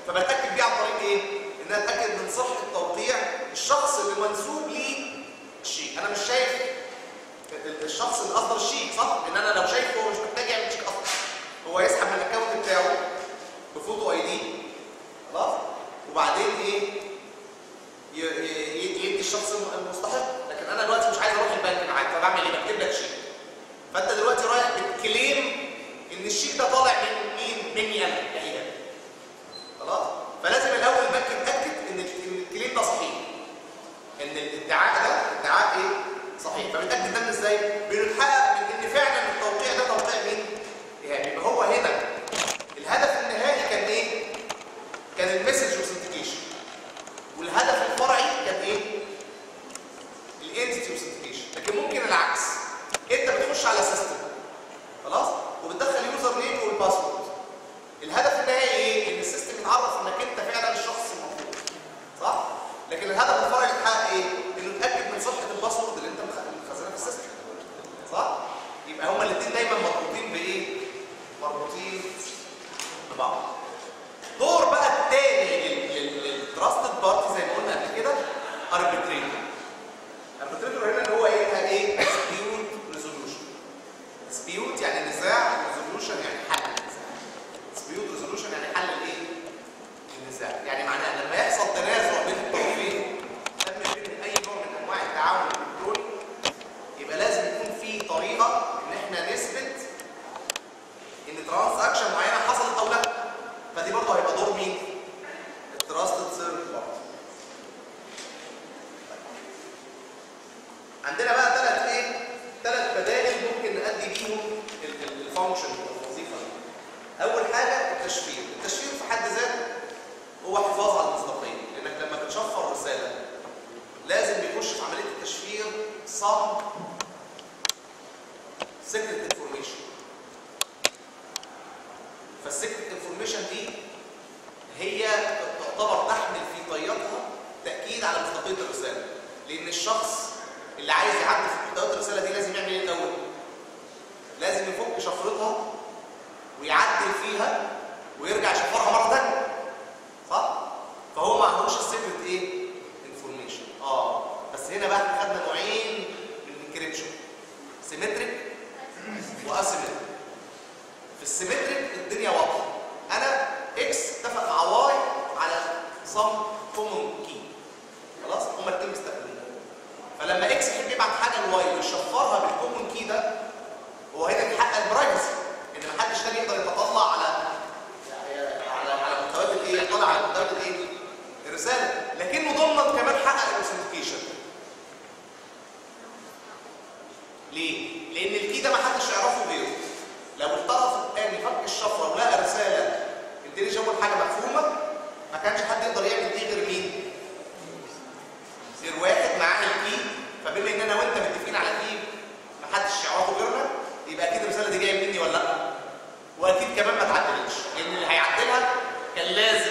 فبتاكد بيه عن طريق ايه ان انا اتاكد من صحه توقيع الشخص اللي منسوب ليه الشيك انا مش شايف ال- الشخص اللي اصدر الشيك صح لان انا لو شايفه هو مش محتاج يعمل شيك اصلا هو يسحب من الاكونت بتاعه بفوتو اي دي خلاص وبعدين ايه ي- ي- ي- يدي الشخص الم- المستحق لكن انا دلوقتي مش عايز اروح البنك معاك فبعمل ايه بكتب لك شيك فانت دلوقتي رايح بتكليم ان الشيك ده طالع من مين مني انا كايهاب خلاص فلازم الاول البنك يتاكد ان ال- إن الكليم ده صحيح ان الادعاء ده ادعاء ايه صحيح فبنتاكد ده من ازاي بنتحقق من ان فعلا التوقيع ده توقيع مين ايهاب يبقى هو هنا الهدف النهائي كان ايه كان المسج اوثنتيكيشن والهدف الفرعي كان ايه الانتيتي اوثنتيكيشن لكن ممكن العكس انت بتخش على سيستم خلاص وبتدخل يوزر نيم والباسورد الهدف النهائي ايه ان السيستم يتعرف انك انت فعلا الشخص المطلوب صح لكن الهدف الفرعي اللي اتحقق ايه انه يتاكد من صحه الباسورد اللي انت مخ- مخزنها في السيستم صح يبقى هما الاثنين دايما مربوطين بايه مربوطين ببعض دور بقى التاني للتراستد بارتي زي ما قلنا قبل كده اربيتريتور اربيتريتور هنا اللي هو ايه بقى ايه ديسبيوت ريزولوشن ديسبيوت يعني نزاع ريزولوشن يعني حل ديسبيوت ريزولوشن يعني حل الايه النزاع يعني معناه لما يحصل تنازع بين الطرفين تم بين اي نوع من انواع التعاون الالكتروني يبقى لازم يكون في طريقه ان احنا نثبت ان ترانزاكشن معينه حصلت او لا فدي برضه هيبقى دور مين التراستد سيرفر بارتي عندنا بقى ثلاث ايه ثلاث بدائل ممكن نأدي بيهم ال- ال- الفانكشن الوظيفه دي اول حاجه التشفير التشفير في حد ذاته هو حفاظ على المصداقيه لانك لما بتشفر رساله لازم بيخش في عمليه التشفير some secret information فالسكرت انفورميشن دي هي تعتبر تحمل في طياتها تاكيد على مصداقيه الرساله لان الشخص اللي عايز يعدي في محتويات الرساله دي لازم يعمل ايه الاول لازم يفك شفرتها ويعدل فيها ويرجع يشفرها مره ثانيه صح فهو معهوش السيكرت ايه انفورميشن اه بس هنا بقى احنا خدنا نوعين من الانكريبشن سيمتريك واسيمتريك في السيمتريك الدنيا واضحه انا اكس اتفق مع واي على صم كومون كي خلاص هما الاثنين بيستخدموه فلما اكس يحب يبعت حاجه لواي ويشفرها بالكومون كي ده هو هنا بيحقق البرايفسي ان محدش تاني يقدر يتطلع على على على محتويات الايه يطلع على محتويات الايه الرساله لكنه ضمن كمان حقق الاوثنتيكيشن ليه؟ لان الكي ده محدش يعرفه غيره لو الطرف الثاني فك الشفره ولقى رساله الديليج اول حاجه مفهومه ما كانش حد يقدر يعمل دي غير مين؟ غير واحد معاه الكي فبما ان انا وانت متفقين على كي ما حدش يعرفه غيرنا يبقى اكيد الرساله دي جايه مني ولا لا؟ واكيد كمان ما تعدلتش لان اللي هيعدلها كان لازم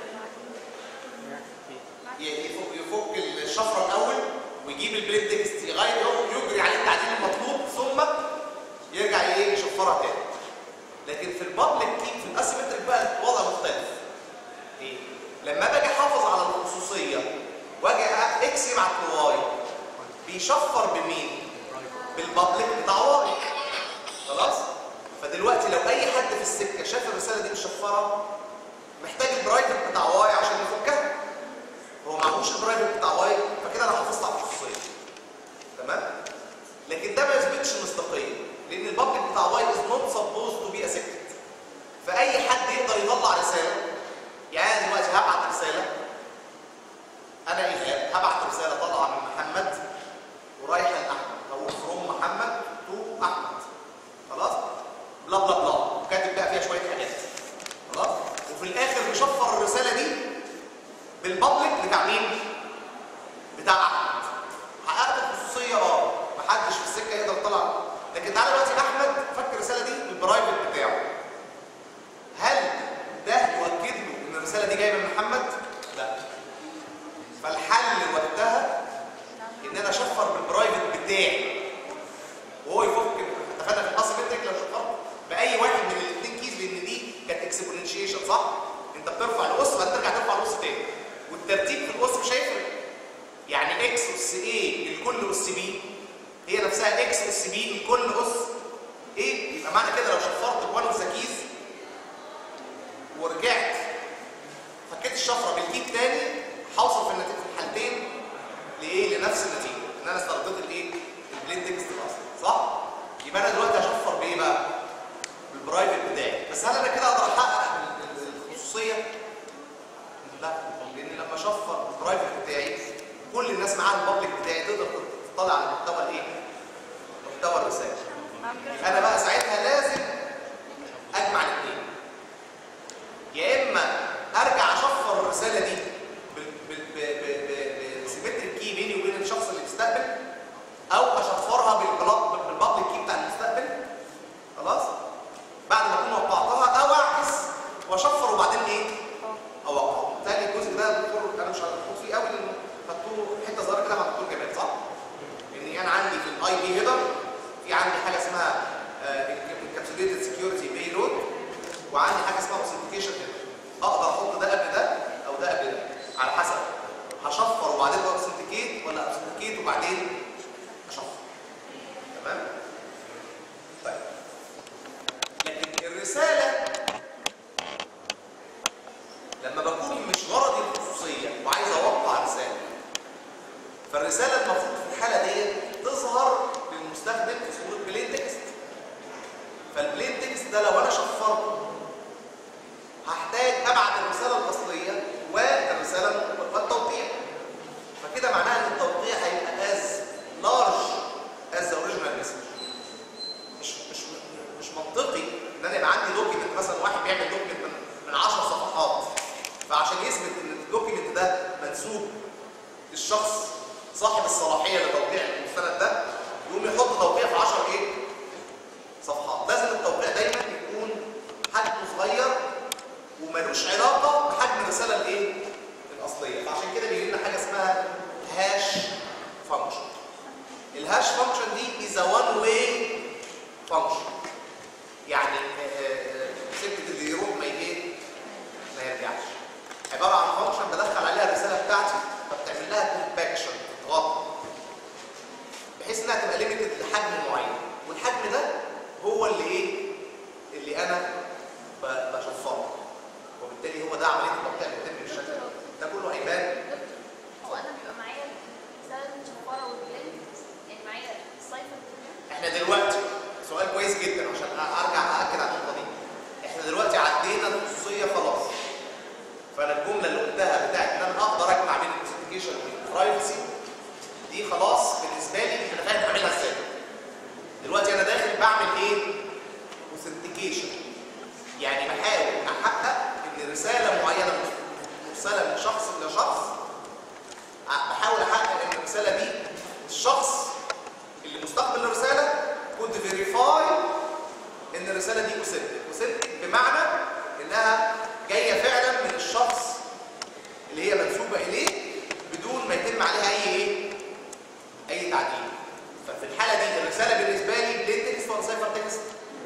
ي- يفك يفك الشفره الاول ويجيب البلين تكست يغير يجري عليه التعديل المطلوب ثم يرجع ايه يشفرها تاني لكن في البابليك كي في الاسيمتريك بقى الوضع مختلف ايه لما باجي احافظ على الخصوصيه واجي أ- اكس يبعت لواي بيشفر بمين بالبابليك بتاع واي خلاص فدلوقتي لو اي حد في السكه شاف الرساله دي مشفره محتاج البرايفت بتاع واي عشان يفكها هو معهوش البرايفت بتاع واي فكده انا حافظت على الخصوصيه تمام لكن ده ما يثبتش المصداقيه لان البابليك بتاع واي از نوت سبوز تو بي ا سيكريت فاي حد يقدر يطلع رساله يعني انا دلوقتي هبعت رساله انا ايهاب هبعت رساله طالعه من محمد ورايحه لاحمد هقول فروم محمد تو احمد خلاص بلا بلا بلا وكاتب بقى فيها شويه حاجات خلاص وفي الاخر مشفر الرساله دي بالبابليك بتاع مين بتاع احمد حققت الخصوصيه اه محدش في السكه يقدر يطلع لكن تعالى دلوقتي احمد فك الرساله دي بالبرايفت بتاعه هل ده يؤكد له ان الرساله دي جايه من محمد لا فالحل وقتها ان انا اشفر بالبرايفت بتاعي وهو يفك اتفقنا في الاسيمتريك لو شفرت باي واحد من الاثنين كيز لان دي كانت اكسبوننشيشن صح انت بترفع الاسره والترتيب في الاس مش هيفرق يعني اكس اس ايه لكل اس بي هي نفسها اكس اس بي لكل اس ايه يبقى معنى كده لو شفرت بوان اوف ذا كيز ورجعت فكيت الشفره بالكيك تاني هوصل في النتيجه في الحالتين لايه لنفس النتيجه ان انا استخدمت الايه البلين تكست الاصلي صح يبقى انا دلوقتي هشفر بايه بقى بالبرايفت بتاعي بس هل انا كده اقدر احقق ال- ال- الخصوصيه لا لان لما اشفر البرايفت بتاعي كل الناس معاها البابليك بتاعي تقدر تطلع على محتوى الايه محتوى الرساله يبقى انا بقى ساعتها لازم اجمع الاثنين يا اما ارجع اشفر الرساله دي بسيمتريك كي بيني وبين الشخص اللي بيستقبل او اشفرها بالبلوك بالبابليك كي بتاع المستقبل خلاص بعد ما اكون وقعتها او اعكس واشفر وبعدين ايه اوقع بالتالي الجزء ده الدكتور انا مش هدخل فيه قوي لانه خدتوه حته صغيره كده مع الدكتور جمال صح؟ ان انا عندي في الاي بي هيدر في عندي حاجه اسمها انكابسوليتد سكيورتي باي لود وعندي حاجه اسمها اوثنتيكيشن اقدر احط ده قبل ده او ده قبل ده على حسب هشفر وبعدين اوثنتيكيت ولا اوثنتيكيت وبعدين اشفر تمام؟ طيب لكن الرساله لما بكون مش غرضي الخصوصيه وعايز اوقع رساله فالرساله المفروض في الحاله دي تظهر للمستخدم في صوره بلين تكست فالبلين تكست ده لو انا شفرته هحتاج ابعت الرساله الاصليه والرساله والتوقيع فكده معناها ان التوقيع هيبقى از لارج از ذا اوريجينال مسج مش مش مش منطقي ان انا يبقى عندي دوكيمنت مثلا واحد بيعمل دوكيمنت من, من 10 صفحات فعشان يثبت ان الدوكيمنت ده منسوب للشخص صاحب الصلاحيه لتوقيع المستند ده يقوم يحط توقيع في 10 ايه؟ صفحات لازم التوقيع دايما يكون حجمه صغير وملوش علاقه بحجم الرساله الايه؟ الاصليه فعشان كده بيجي لنا حاجه اسمها هاش فانكشن الهاش فانكشن دي از وان واي فانكشن يعني آه، آه، سكه اللي يروح ما ايه ما يرجعش عباره عن فانكشن بدخل عليها الرساله بتاعتي فبتعمل لها كومباكشن تتغطى بحيث انها تبقى ليميتد لحجم معين والحجم ده هو اللي ايه اللي انا ب- بشفره وبالتالي هو ده عمليه التقطيع اللي بتتم بالشكل ده ده كله هيبان هو انا بيبقى معايا رساله مشفره والبلين يعني معايا السايفر احنا دلوقتي سؤال كويس جدا عشان ارجع ااكد على النقطه دي احنا دلوقتي عدينا الخصوصيه خلاص فانا الجمله اللي قلتها بتاعت ان انا اقدر اجمع بين الاوثنتيكيشن والبرايفسي دي خلاص بالنسبه لي انا فاهم اعملها ازاي دلوقتي انا داخل بعمل ايه اوثنتيكيشن يعني بحاول احقق ان رساله معينه مرسله من شخص لشخص بحاول احقق ان الرساله دي الشخص اللي مستقبل الرساله كنت فيريفاي ان الرساله دي اوثنتيك اوثنتيك بمعنى انها جايه فعلا من الشخص اللي هي منسوبه اليه بدون ما يتم عليها اي ايه اي تعديل ففي الحاله دي الرساله بالنسبه لي بلين تكست ولا سايفر تكست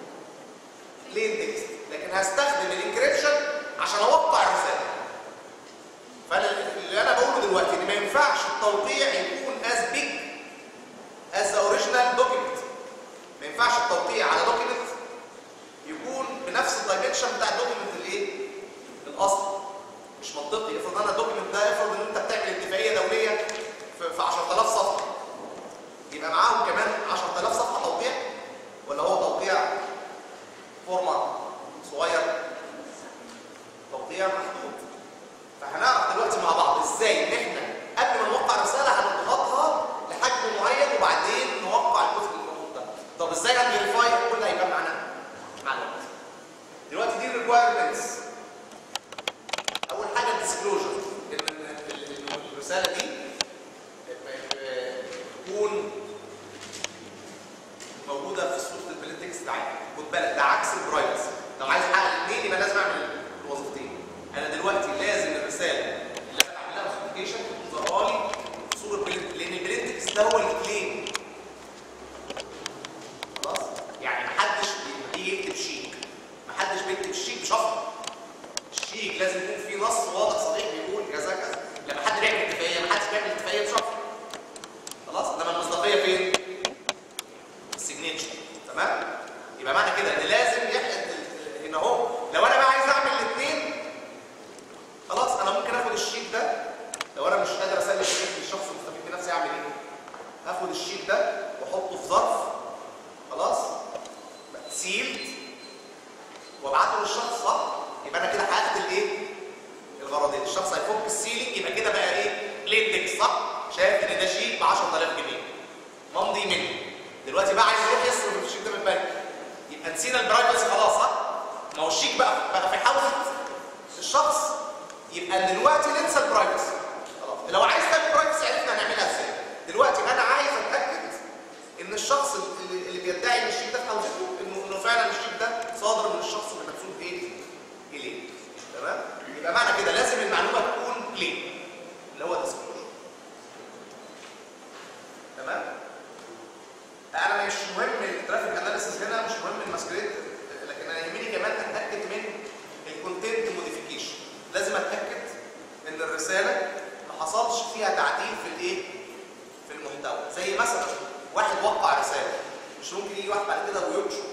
بلين تكست لكن هستخدم الانكريبشن عشان اوقع الرساله فانا اللي انا بقوله دلوقتي ان ما ينفعش التوقيع يكون از بيج از ذا اوريجينال دوكيمنت ما ينفعش التوقيع على دوكيمنت يكون بنفس الدايمنشن بتاع الدوكيمنت الايه الاصلي مش منطقي افرض انا الدوكيمنت ده افرض ان انت بتعمل اتفاقيه دوليه في في 10000 صفحه يبقى معاهم كمان 10000 صفحه توقيع ولا هو توقيع فورمات صغير توقيع محدود فهنعرف دلوقتي مع بعض ازاي ان احنا قبل ما نوقع رساله هنضغطها لحجم معين وبعدين نوقع الجزء اللي موجود ده طب ازاي هنفيريفاي كل ده هيبان معانا مع الوقت دلوقتي دي الريكوايرمنتس اول حاجه الديسكلوجر ان إن- إن الرساله دي تكون موجوده في صوره البلين تكست عادي خد بالك ده عكس البرايفسي لو عايز احقق الاثنين يبقى لازم اعمل الوظيفتين انا دلوقتي لازم الرساله اللي انا بعمل لها اوثنتيكيشن تظهر لي في صوره بلين لان البلين تكست ده هو الكليم خلاص يعني سيلينج يبقى كده بقى ايه بليندكس صح شايف ان ده شيك ب 10000 جنيه ممضي منه دلوقتي بقى عايز يروح يصرف الشيك ده من البنك يبقى نسينا البرايفسي خلاص صح ما هو الشيك بقى بقى في حوزه الشخص يبقى دلوقتي ننسى البرايفسي خلاص لو عايز تعمل برايفسي عرفنا هنعملها ازاي دلوقتي انا عايز اتاكد ان الشخص اللي, اللي بيدعي ان الشيك ده في حوزته انه انه فعلا الشيك ده صادر من الشخص اللي مكتوب ايه اليه تمام يبقى معنى كده لازم المعلومه تكون كلين اللي هو ديسكلوجر تمام انا مش مهم الترافيك اناليسيس هنا مش مهم الماسكريت لكن انا يهمني كمان اتاكد من الكونتنت موديفيكيشن لازم اتاكد ان الرساله ما حصلش فيها تعديل في الايه في المحتوى زي مثلا واحد وقع رساله مش ممكن يجي واحد بعد كده وينشر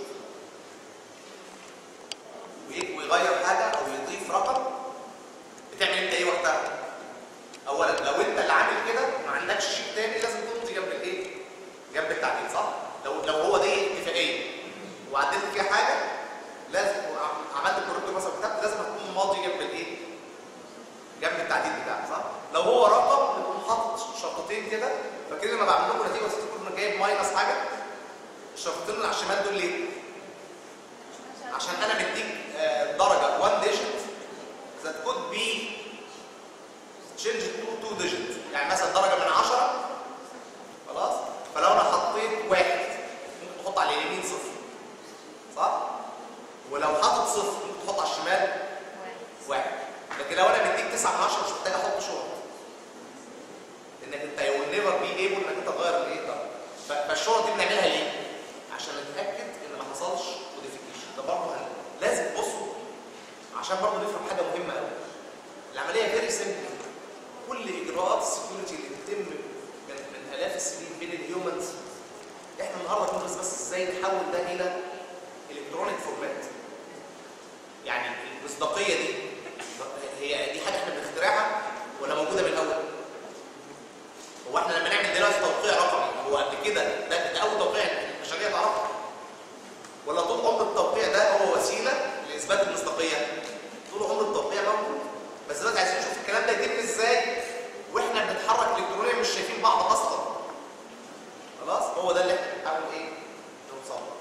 ويجي ويغير حاجه او يضيف رقم بتعمل انت ايه وقتها اولا لو انت اللي عامل كده ما عندكش شيك تاني لازم تمضي جنب الايه جنب التعديل صح لو لو هو دي اتفاقيه وعدلت فيها حاجه لازم عملت كوركتور مثلا كتبت لازم تكون ماضي جنب الايه جنب التعديل بتاعك صح لو هو رقم تكون حاطط شرطتين كده فاكرين لما بعمل لكم نتيجه بسيطه كنت جايب ماينس حاجه الشرطتين اللي على الشمال دول ليه عشان انا مديك آه، درجه 1 ديجيت that could be changed to 2 ديجيت يعني مثلا درجه من 10 خلاص فلو انا حطيت واحد ممكن تحط على اليمين صفر صح ولو حاطط صفر ممكن تحط على الشمال واحد لكن لو انا مديك 9 من 10 مش محتاج احط شرط لانك انت يو نيفر بي ايبل انك انت تغير الايه ده ف- فالشرط دي بنعملها ليه؟ عشان نتاكد ان ما حصلش موديفيكيشن ده برضه هن- لازم بصوا عشان برضه نفهم حاجه مهمه قوي العمليه فيري سيمبل كل اجراءات السكيورتي اللي بتتم من من الاف السنين بين الهيومنز احنا النهارده بندرس بس ازاي نحول ده الى الكترونيك فورمات يعني المصداقيه دي هي دي حاجه احنا بنخترعها ولا موجوده من الاول؟ هو احنا لما نعمل دلوقتي توقيع رقمي هو قبل كده ده, ده اول توقيع البشريه تعرفه ولا طول عمر التوقيع ده هو وسيله لاثبات المصداقيه طول عمر التوقيع موجود بس دلوقتي عايزين نشوف الكلام ده يتم ازاي واحنا بنتحرك الكترونيا مش شايفين بعض اصلا خلاص هو ده اللي احنا بنحاول ايه نوصل له.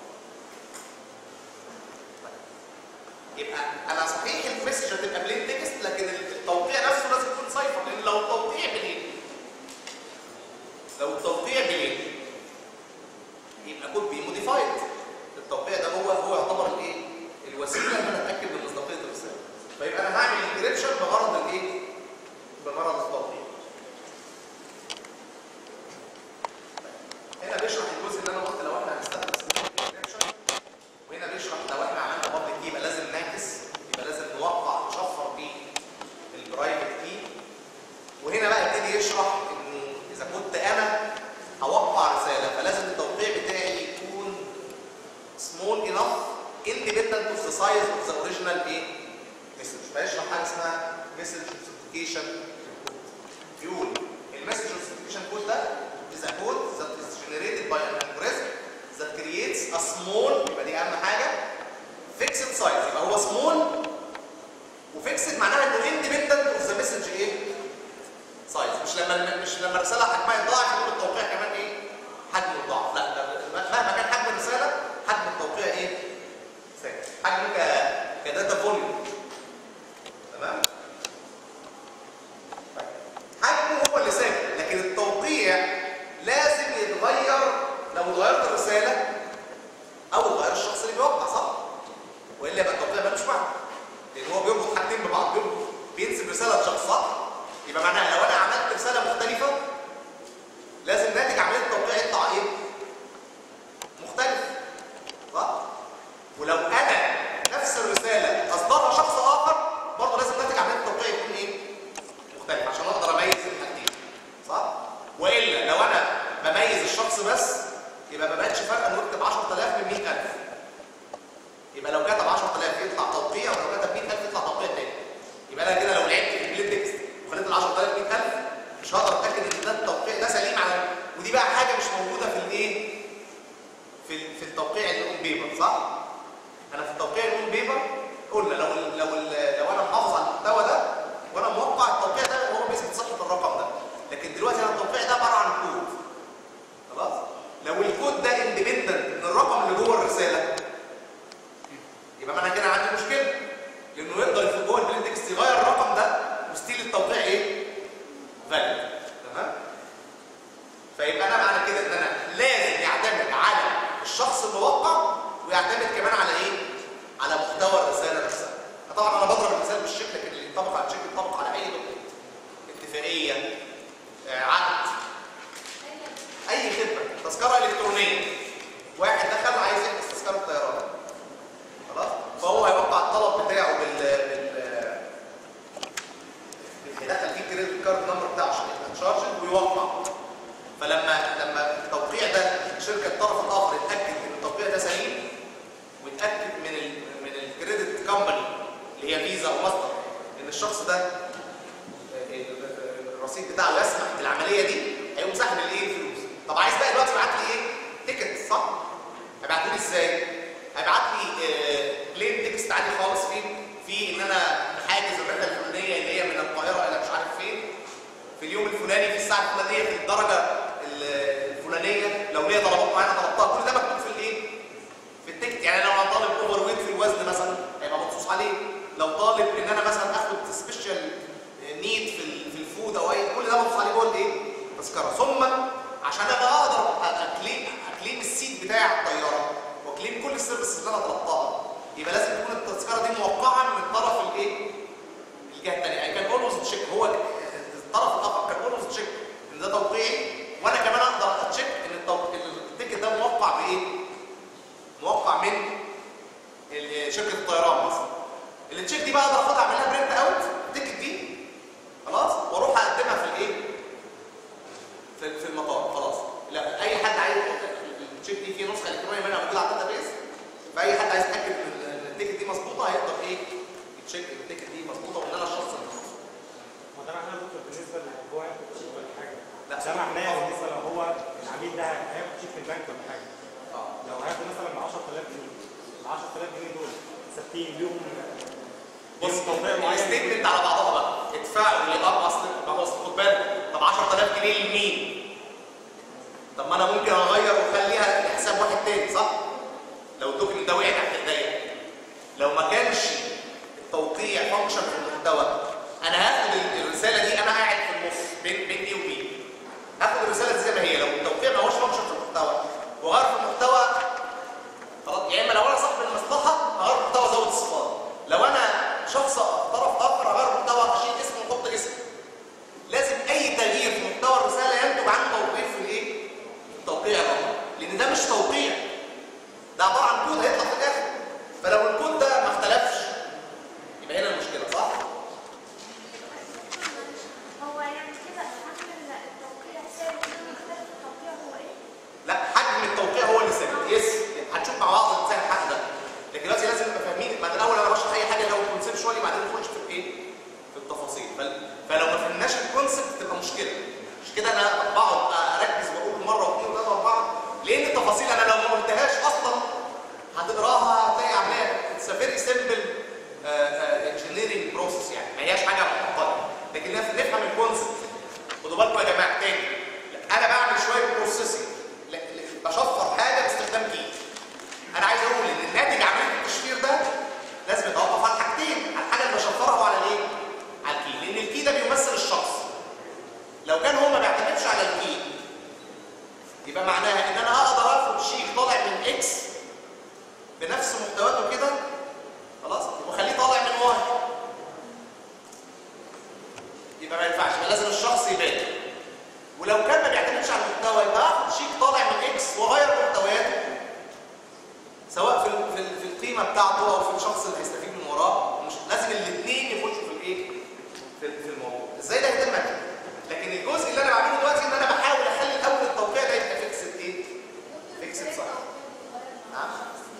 طيب. يبقى انا صحيح المسج هتبقى بلين تكست لكن التوقيع نفسه لازم يكون سايفر لان لو التوقيع بلين لو التوقيع بلين يبقى كود بي موديفايد التوقيع ده هو هو يعتبر الايه الوسيله ان انا اتاكد من مصداقيه الرساله فيبقى انا هعمل انكريبشن بغرض الايه بغرض التوقيع هنا بيشرح الجزء اللي انا قلت لو احنا هنستخدم انكريبشن وهنا بيشرح لو احنا عملنا بابليك كي يبقى لازم نعكس يبقى لازم نوقع نشفر بيه البرايفت كي وهنا بقى يبتدي يشرح انه اذا كنت انا هوقع رساله فلازم التوقيع بتاعي يكون small enough independent of the size of the original ايه message فيشرح حاجه اسمها message justification code بيقول المسج justification code ده is a code that is generated by an algorithm that creates a small يبقى دي اهم حاجه fixed size يبقى هو small وفيكسد معناها انه independent of the message ايه سايز مش لما مش لما الرساله حجمها يتضاعف يقول التوقيع كمان ايه حجمه يتضاعف لا ده مهما كان حجم الرساله حجم التوقيع ايه ثابت حجمه ك كداتا فوليوم تمام طيب. حجمه هو اللي ثابت لكن التوقيع لازم يتغير لو اتغيرت الرساله او اتغير الشخص اللي بيوقع صح والا يبقى التوقيع ملوش معنى لان هو بيربط حاجتين ببعض بيربط بينسب رساله لشخص صح يبقى معناها لو انا عملت رساله مختلفه لازم ناتج عمليه التوقيع يطلع ايه مختلف صح ولو انا نفس الرساله اصدرها شخص اخر برضه لازم ناتج عمليه التوقيع يكون ايه مختلف عشان اقدر اميز الحاجتين صح والا لو انا بميز الشخص بس يبقى ما بقتش فرق انه يكتب 10000 من 100000 يبقى لو كتب 10000 يطلع توقيع ولو كتب 100000 يطلع توقيع تاني يبقى انا كده لو لعبت في البليد تكست وخليت ال 10000 100000 مش هقدر اتاكد ان ده التوقيع ده سليم على ودي بقى حاجه مش موجوده في الايه في ال- في التوقيع الاون بيبر صح انا في التوقيع الاون بيبر قلنا لو ال لو ال لو انا محافظ على المحتوى ده وانا موقع التوقيع ده هو تذكره التشيك ينطبق على اي دوكيمنت اتفاقيه آه، عقد اي خدمه تذكره الكترونيه واحد دخل عايز يحجز تذكره طيران خلاص فهو هيوقع الطلب بتاعه بال بال هيدخل فيه الكريدت كارد نمبر بتاعه عشان يبقى تشارجد ويوقع فلما لما التوقيع ده الشركه الطرف الاخر يتاكد ان التوقيع ده سليم ويتاكد من ال من الكريدت كومباني اللي هي فيزا او ماستر ان الشخص ده الرصيد بتاعه يسمح بالعمليه دي هيقوم ساحب الايه الفلوس طب عايز بقى دلوقتي يبعت لي ايه تيكت صح هيبعته لي ازاي هيبعت لي بلين تكست عادي خالص فيه في ان انا حاجز الرحله الفلانيه اللي هي من القاهره الى مش عارف فين في اليوم الفلاني في الساعه الفلانيه في الدرجه الفلانيه لو ليا طلبات معينه طلبتها كل ده مكتوب في الايه في التيكت يعني انا لو طالب اوفر ويت في الوزن مثلا هيبقى مخصوص عليه لو طالب ان انا مثلا اخد سبيشال نيد في ال- في الفود او اي كل ده مخصوص عليه جوه الايه التذكره ثم عشان ابقى اقدر أ- اكليم اكليم السيت بتاع الطياره واكليم كل السيرفيسز اللي انا طلبتها يبقى لازم تكون التذكره دي موقعه من الطرف الايه الجهه الثانيه اي كان اولويز تشيك هو الطرف الاخر كان اولويز تشيك ان ده توقيعي وانا كمان اقدر اتشيك ان التو- التيكت ده موقع بايه موقع من ال- شركه الطيران مثلا التشيك دي بقى اقدر اخدها اعمل لها برنت اوت التيكت دي خلاص واروح اقدمها في الايه في في المطار خلاص لا اي حد عايز التشيك دي فيه نسخه الكترونيه منها موجوده على الداتا بيس فاي حد عايز يتاكد ان ال- التيكت دي مظبوطه هيقدر ايه يتشيك التيكت دي مظبوطه وان انا الشخص اللي مظبوط. ما ده معناه دكتور بالنسبه للموضوع ياخد شيك ولا حاجه لا ده معناه بالنسبه لو هو العميل ده هياخد شيك في البنك ولا حاجه اه لو هياخد مثلا ب 10000 جنيه ال 10000 جنيه دول ثابتين ليهم بص ليهم توقيع معين الستيتمنت على بعضها بقى ادفعوا لاب اصل ما هو أصل خد بالك طب 10000 جنيه لمين؟ طب ما انا ممكن اغير واخليها لحساب واحد تاني صح؟ لو الدوكيمنت ده وقع تحت ايديا لو ما كانش التوقيع فانكشن في المحتوى انا هاخد ال- الرساله دي انا قاعد في النص بين بين دي وبي هاخد الرساله دي زي ما هي لو التوقيع ما هوش فانكشن في المحتوى وغير في المحتوى خلاص يا اما لو انا صاحب المصلحه اغير محتوى ازود الصفات لو انا شخص طرف اخر اغير محتوى اشيل اسمه واحط اسم لازم اي تغيير في محتوى الرساله ينتج عنه توقيع في الايه؟ في التوقيع الرقمي لان ده مش توقيع ده عباره عن كود هيطلع في الاخر فلو الكود ده ما اختلفش يبقى هنا المشكله صح؟ هو يعني كده حجم التوقيع ثابت انما اختلاف التوقيع هو ايه؟ لا حجم التوقيع هو اللي ثابت يس هنشوف مع بعض ازاي الحجم ده لكن دلوقتي لازم نبقى فاهمين بعد الاول انا بشرح اي حاجه الاول كونسبشوالي بعدين نخش في الايه؟ في التفاصيل فل- فلو ما فهمناش الكونسبت تبقى مشكله مش كده انا بقعد اركز واقول مره واثنين وثلاثه واربعه لان التفاصيل انا لو ما قلتهاش اصلا هتقراها هتلاقي عاملاها اتس فيري سمبل انجينيرنج بروسيس يعني ما هياش حاجه معقده لكن نف- نفهم الكونسبت خدوا بالكم يا جماعه تاني لا، انا بعمل شويه بروسيسنج بشفر حاجه باستخدام كي انا عايز اقول ان الناتج عمليه التشفير ده لازم يتوقف على حاجتين على الحاجه اللي بشفرها وعلى الايه؟ على الكي لان الكي ده بيمثل الشخص لو كان هو ما بيعتمدش على الكي يبقى معناها ان انا اقدر اخد شيء طالع من اكس بنفس محتواته كده خلاص واخليه طالع من واي يبقى ما ينفعش يبقى لازم الشخص يبان ولو كان ما بيعتمدش على المحتوى يبقى اخد شيك طالع من اكس واغير محتوياته سواء في ال- في, ال- في القيمه بتاعته او في الشخص اللي هيستفيد من وراه مش لازم الاثنين يخشوا في الايه في في الموضوع ازاي ده يتم لكن الجزء اللي انا بعمله دلوقتي ان انا بحاول اخلي الاول التوقيع ده يبقى فيكسد ايه فيكسد صح نعم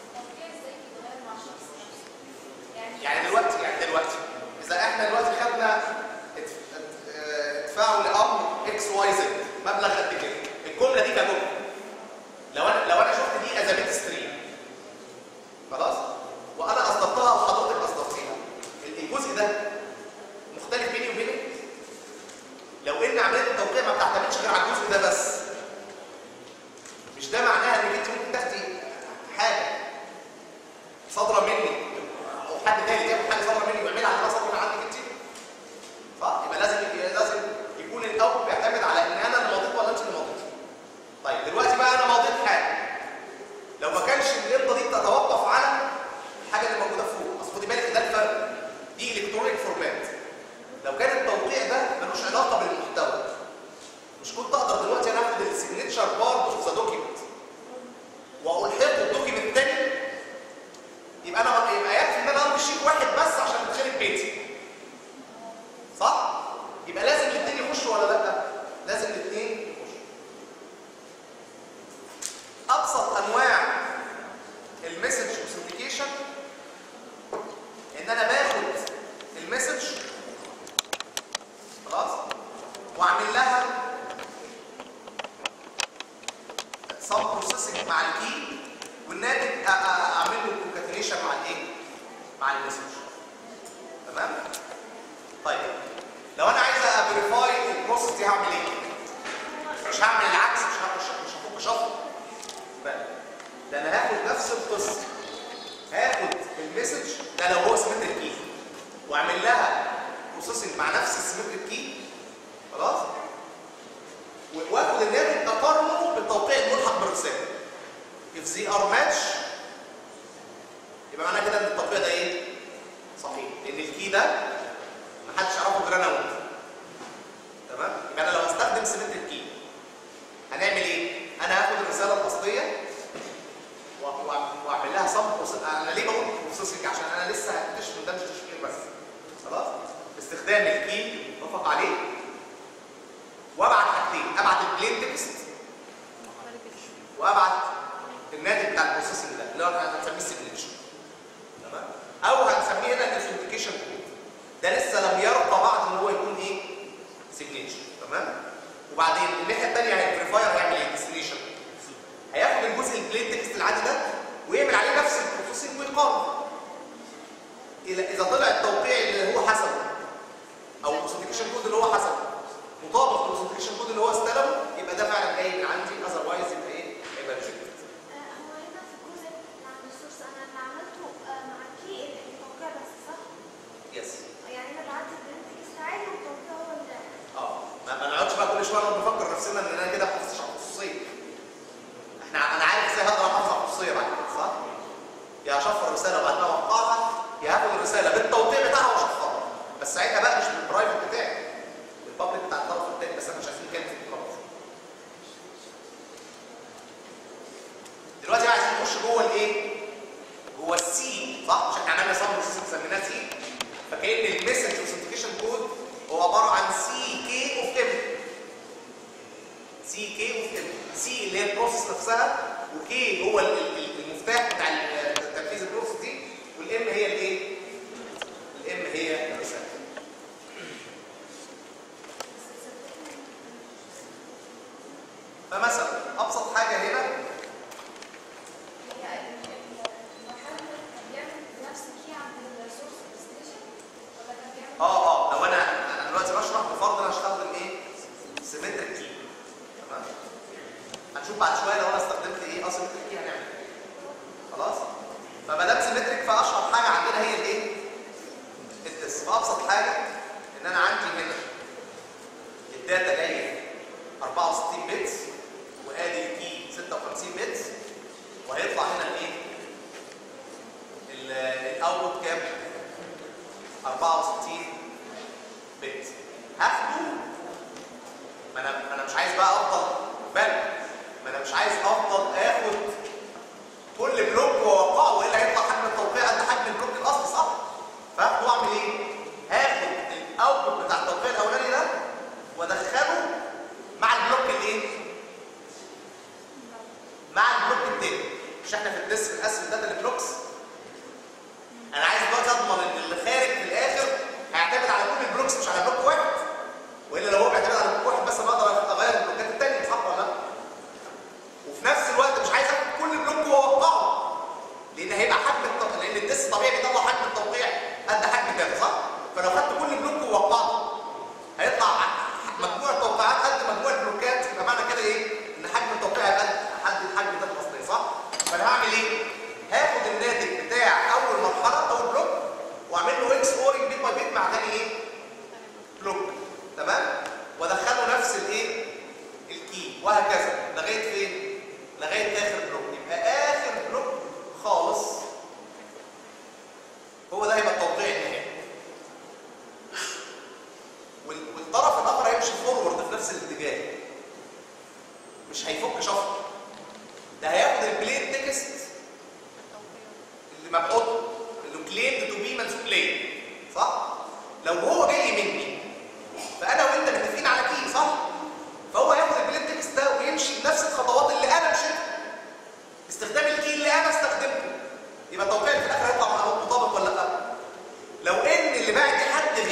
يعني دلوقتي يعني دلوقتي اذا احنا دلوقتي خدنا ادف- اد- اه، ادفعوا لامر اكس واي زد مبلغ قد كده الجمله دي كجمله لو انا لو انا شفت دي از بيت ستريم خلاص وانا اصدرتها وحضرتك اصدرتيها ال- الجزء ده مختلف بيني وبينك لو ان عمليه التوقيع ما بتعتمدش غير على الجزء ده بس مش ده معناها انك انت ممكن تاخدي حاجه صادره مني او حد تاني ياخد حاجه صادره مني ويعملها على صادره من عندك انت صح يبقى لازم يبقى لازم يكون الاول بيعتمد على ان انا اللي ماضيت ولا انت اللي ماضيت طيب دلوقتي بقى انا ماضيت حاجه لو ما كانش الامضه دي بتتوقف على الحاجه اللي موجوده فوق اصل خدي بالك ده الفرق دي الكترونيك فورمات المسج خلاص واعمل لها سب بروسيسنج مع الكي والناتج أ- أ- اعمل له كونكاتينيشن مع الايه؟ مع المسج تمام؟ طيب لو انا عايز افيريفاي البروسيس دي هعمل ايه؟ مش هعمل العكس مش هعمل مش هفك شفره بقى ده انا هاخد نفس القصه هاخد المسج ده لو هو سيمتريك كي واعمل لها بروسيسنج مع نفس السيمتريك كي خلاص و- واخد الناتج اقارنه بالتوقيع الملحق بالرساله if they are match يبقى معنى كده ان التوقيع ده ايه؟ صحيح لان الكي ده محدش يعرفه غير انا وانت تمام؟ يبقى انا لو هستخدم سيمتريك كي هنعمل ايه؟ انا هاخد الرساله الاصليه و- و- واعمل لها صم انا ليه بقول بروسيسنج عشان انا لسه هكتشف ان ده مش تشفير بس خلاص باستخدام الكي المتفق عليه وابعت حاجتين ابعت البلين تكست وابعت الناتج بتاع البروسيسنج ده اللي هو احنا هنسميه السيجنتشر تمام او هنسميه هنا الاثنتيكيشن كود ده لسه لم يرقى بعد ان هو يكون ايه سيجنتشر تمام وبعدين الناحيه الثانيه هيفريفاير هيعمل ايه ديستنيشن هياخد الجزء البلين تكست العادي ده ويعمل عليه نفس البروسيسنج ويقارن إلى- اذا طلع التوقيع اللي هو حسبه او الاوثنتيكيشن كود اللي هو حسبه مطابق للاوثنتيكيشن كود اللي هو استلمه يبقى ده فعلا جاي من عندي اذروايز يبقى ايه؟ هيبقى ريجكتد هو هنا في الجزء اللي عند السورس انا اللي عملته آه، مع الكي التوقيع بس صح؟ يس يعني انا بعت البرنت تكست عادي والتوقيع هو اللي اه ما ما نقعدش بقى كل شويه نقعد نفكر نفسنا ان انا كده ما حافظتش على الخصوصيه احنا انا عارف ازاي هقدر احافظ على الخصوصيه بعد كده صح؟ يا هشفر الرساله وبعدين اوقعها يا هاخد الرساله بالتوقيع بتاعها واشفرها بس ساعتها بقى مش بالبرايفت بتاعي بالبابليك بتاع الطرف الثاني بس احنا مش عارفين كام في الطرف دلوقتي بقى عايزين نخش جوه الايه؟ جوه السي صح؟ مش احنا عملنا سام بروسيسنج سميناه سي فكأن المسج اوثنتيكيشن كود هو عباره عن سي كي اوف ام سي كي اوف ام سي اللي هي البروسيس نفسها وكي هو ال- ال- المفتاح بتاع ال- تنفيذ البروسيس دي والام هي الايه؟ الام هي الرساله فمثلا ابسط حاجه هنا هي المحل كان بيعمل نفس الكي عند السورس ستيشن ولا كان بيعمل اه اه لو انا انا دلوقتي بشرح بفرض انا هستخدم ايه؟ سيمتريك كي تمام؟ هنشوف بعد شويه لو انا استخدمت ايه اسيمتريك كي هنعمل ايه خلاص؟ فما دام سيمتريك فاشهر حاجه عندنا هي الايه؟ الدس فابسط حاجه ان انا عندي هنا الداتا جايه 64 بيتس وادي الكي 56 بيتس وهيطلع هنا الايه؟ ال- الاوتبوت كام؟ 64 بت هاخده ما انا ما انا مش عايز بقى افضل بل ما انا مش عايز افضل اخد كل بلوك واوقعه والا هيطلع حجم التوقيع قد حجم البلوك الاصلي صح؟ فاخده واعمل ايه؟ هاخد الاوتبوت بتاع التوقيع الاولاني ده وادخله مع البلوك الايه؟ مع البلوك التاني مش احنا في الديس بنقسم الداتا لبلوكس انا عايز دلوقتي اضمن ان اللي خارج في الاخر هيعتمد على كل البلوكس مش على بلوك واحد والا لو هو بيعتمد على بلوك واحد بس انا اقدر اغير البلوكات الثانيه صح ولا لا؟ وفي نفس الوقت مش عايز اخد كل بلوك واوقعه لان هيبقى حجم التوقيع لان الديس طبيعي بيطلع حجم التوقيع قد حجم الداتا صح؟ فلو خدت كل بلوك ووقعته هيطلع ح- مجموع التوقيعات قد مجموع البلوكات يبقى معنى كده ايه؟ ان حجم التوقيع هيبقى قد حد حجم الداتا الاصليه صح؟ فانا هعمل ايه؟ هاخد الناتج بتاع اول مرحله اول بلوك واعمل له اكس اورنج بيت باي بيت مع تاني ايه؟ بلوك تمام؟ وادخله نفس الايه؟ الكي وهكذا لغايه فين؟ لغايه اخر بلوك يبقى اخر بلوك خالص هو ده هيبقى التوقيع النهائي وال- والطرف الاخر هيمشي فورورد في نفس الاتجاه مش هيفك شفره ده هياخد البلين تكست اللي مبعوث اللي كليم تو بي منسوب ليا صح؟ لو هو جاي مني فانا وانت متفقين على كي صح؟ فهو هياخد البلين تكست ده ويمشي بنفس الخطوات اللي انا مشيتها باستخدام الكي اللي انا استخدمته يبقى التوقيع اللي في الاخر هيطلع مع- مطابق ولا لا؟ لو ان اللي باعت دي حد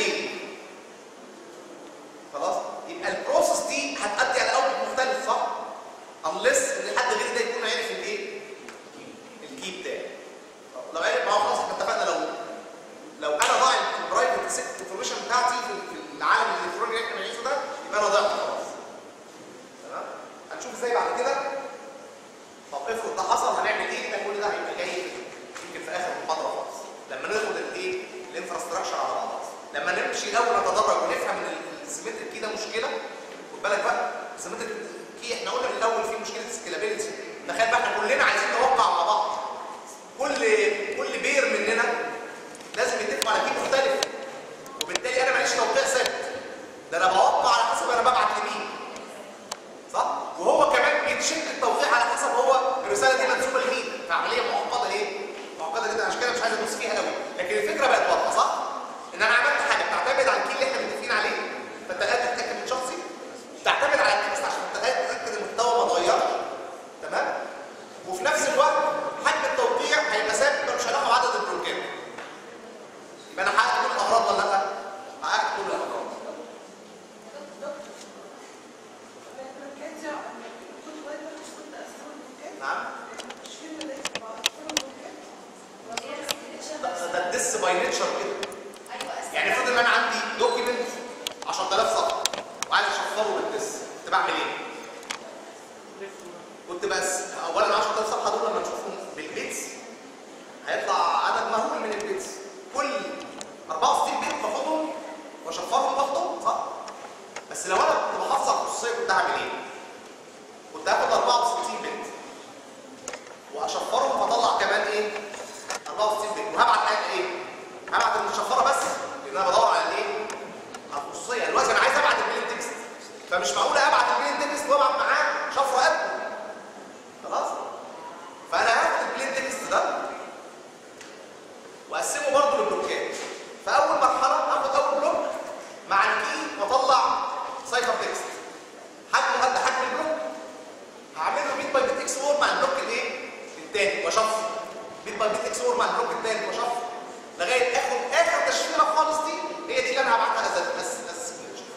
نمشي الاول نتدرج ونفهم ان السيمتريك كي ده مشكله خد بالك بقى السيمتريك كي احنا قلنا من الاول في مشكله سكيلابيلتي تخيل بقى احنا كلنا عايزين نوقع مع بعض كل كل بير مننا لازم يتفقوا على كي مختلف وبالتالي انا ماليش توقيع ثابت ده انا بوقع على حسب انا ببعت لمين صح وهو كمان بيتشك التوقيع على حسب هو الرساله دي منسوبه لمين فعمليه معقده ايه معقده جدا عشان كده مش عايز ادوس فيها قوي لكن الفكره بقت واضحه صح ان انا عملت حاجه بتعتمد على الكي اللي احنا متفقين عليه فانت قادر تتاكد من شخصي بتعتمد على التكست عشان انت قادر تتاكد ان المحتوى ما اتغيرش تمام وفي نفس الوقت حجم التوقيع هيبقى ثابت ملوش علاقه بعدد البلوكات يبقى انا حققت كل الاغراض ولا لا؟ حققت كل الاغراض نعم ده- ده الدس باي نيتشر كده يعني افرض ان انا عندي دوكيمنت 10000 صفحه وعايز اشفره بالدس كنت بعمل ايه؟ كنت بس اولا 10000 صفحه دول لما نشوفهم بالبيتس هيطلع عدد مهول من البيتس كل 64 بيت باخدهم واشفرهم لوحدهم صح؟ بس لو انا كنت بحافظ على الخصوصيه كنت هعمل ايه؟ كنت هاخد 64 بيت واشفرهم واطلع كمان ايه 64 بت وهبعت حاجه ايه هبعت المشفره بس لان انا بدور على الايه على الخصوصيه دلوقتي انا عايز ابعت البلين تكست فمش معقول ابعت البلين تكست وابعت معاه شفره قد خلاص فانا هاخد البلين تكست ده واقسمه برضه لبلوكات فاول مرحله هاخد اول بلوك مع الكي واطلع سايفر تكست حجمه قد حجم البلوك هعمل له بيت باي بيت اكس اور مع البلوك الايه الثاني واشفر بيت باي بيت اكس اور مع البلوك الثاني واشفر لغايه اخد اخر تشفيره خالص دي هي دي اللي انا هبعتها از از از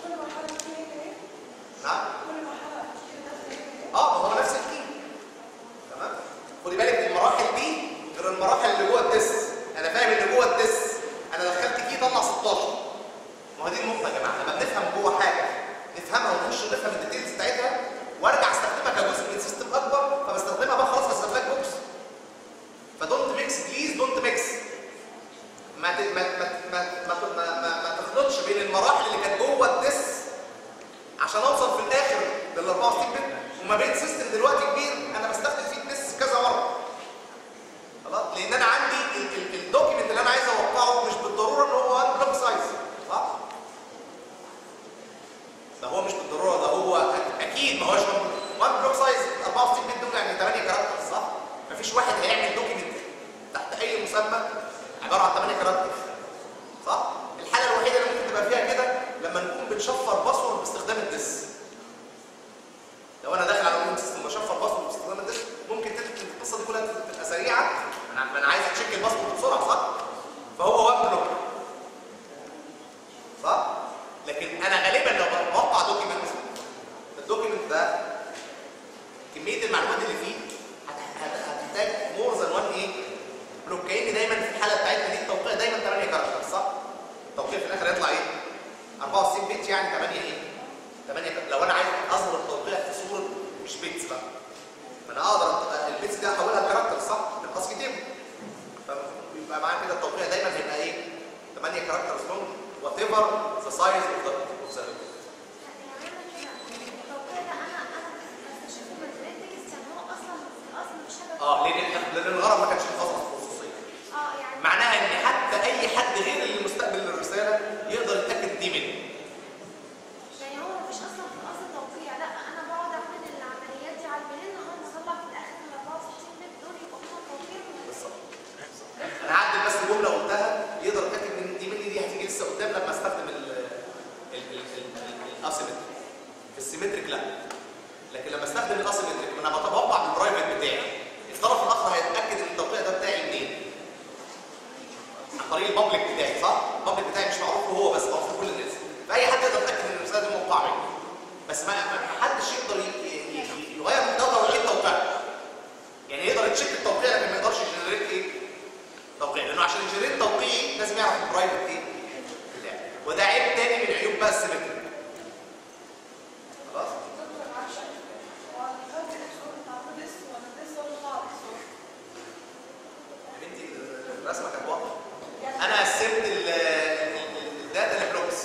نعم اه ما هو نفس الكي تمام خدي بالك المراحل دي غير المراحل اللي جوه الدس انا فاهم اللي جوه الدس انا دخلت كي طلع 16 ما هو دي النقطه يا جماعه لما بنفهم جوه حاجه نفهمها ونخش نفهم الديتيلز بتاعتها وارجع استخدمها كجزء من سيستم اكبر فبستخدمها بقى خلاص بس بلاك بوكس فدونت ميكس بليز دونت ميكس ما ت- ما ما ما ما, ما, ما, ما تخلطش بين المراحل اللي كانت جوه الدس عشان اوصل في الاخر لل 64 بت وما بين سيستم دلوقتي كبير انا بستخدم فيه الدس كذا مره خلاص لان انا عندي ال- ال- الدوكيمنت اللي انا عايز اوقعه مش بالضروره ان هو وان بلوك سايز صح؟ ده هو مش بالضروره ده هو أك- اكيد ما هوش وان بلوك سايز 64 بت دول يعني 8 كاركتر صح؟ مفيش واحد هيعمل دوكيمنت تحت اي مسمى عباره عن 8 كاركتر صح؟ الحاله الوحيده اللي ممكن تبقى فيها كده لما نكون بنشفر باسورد باستخدام الدس لو انا داخل على الاوبن سيستم بشفر باسورد باستخدام الدس ممكن تت- القصه دي كلها تبقى سريعه انا انا عايز اتشيك الباسورد بسرعه صح؟ فهو وان بلوك صح؟ لكن انا غالبا لو بوقع دوكيمنت الدوكيمنت ده كميه المعلومات اللي فيه هت- هت- هتحتاج مور ذان وان ايه؟ بلوك كأن دايما في الحاله بتاعتنا دي التوقيع دايما 8 كاركتر صح؟ التوقيع في الاخر يطلع ايه؟ 64 بت يعني 8 ايه؟ 8 كاركتر. لو انا عايز اظهر التوقيع في صوره مش بيتس بقى فانا اقدر أ- البيتس دي احولها لكاركتر صح؟ بالاسكي تيبل فيبقى معايا كده التوقيع دايما هيبقى ايه؟ 8 كاركترز لونج وات ايفر ذا سايز اوف ذا اوف ذا اه لان احنا لان الغرض ما كانش الحفاظ على الخصوصيه معناها ان حتى اي حد غير اللي مستقبل الرساله يقدر يتاكد دي منه بالظبط انا هعدل بس جمله قلتها يقدر يتاكد من دي مني دي هتيجي لسه قدام لما استخدم الاسيمتريك في السيمتريك لا لكن لما استخدم الاسيمتريك انا بتوقع من البرايفت بتاعي الطرف الاخر هيتاكد ان التوقيع ده بتاعي منين عن طريق البابليك بتاعي صح البابليك بتاعي مش معروف له هو بس معروف لكل الناس فاي حد يقدر يتاكد ان الرساله دي موقعه مني بس ما ما حدش يقدر ي- ي- ي- يغير محتوى توقيع التوقيع يعني يقدر يتشيك التوقيع لكن ما يقدرش يجنريت ايه توقيع لانه عشان يجنريت توقيعي لازم يعرف البرايفت ايه بتاعي وده عيب تاني من عيوب بقى السيمتريك خلاص يا بنتي الرسمه كانت واضحه انا قسمت ال- ال- الداتا لبلوكس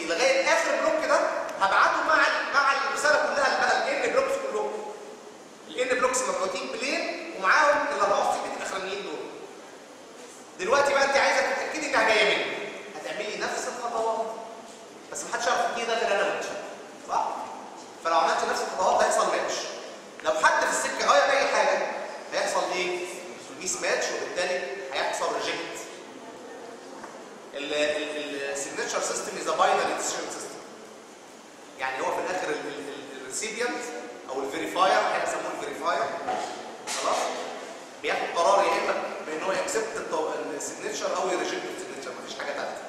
لغايه اخر بلوك ده هبعته مع ال- مع الرساله كلها اللي بقى الان بلوكس كلهم الان بلوكس مبعوثين بلين ومعاهم ال 64 بت الاخرانيين دول دلوقتي بقى انت عايزه تتاكدي انها جايه مني هتعملي نفس الخطوات بس محدش يعرف كده غير انا وانت صح فلو عملت نفس الخطوات هيحصل ماتش لو حد في السكه غير اي حاجه هيحصل ايه ميس ماتش وبالتالي هيحصل ريجكت السيجنتشر سيستم از باينري ديسيجن سيستم يعني هو في الاخر الريسيبيانت او الفيريفاير احنا بنسموه الفيريفاير خلاص بياخد قرار يا اما بان هو يكسبت السيجنتشر او يريجكت السيجنتشر مفيش حاجه ثالثه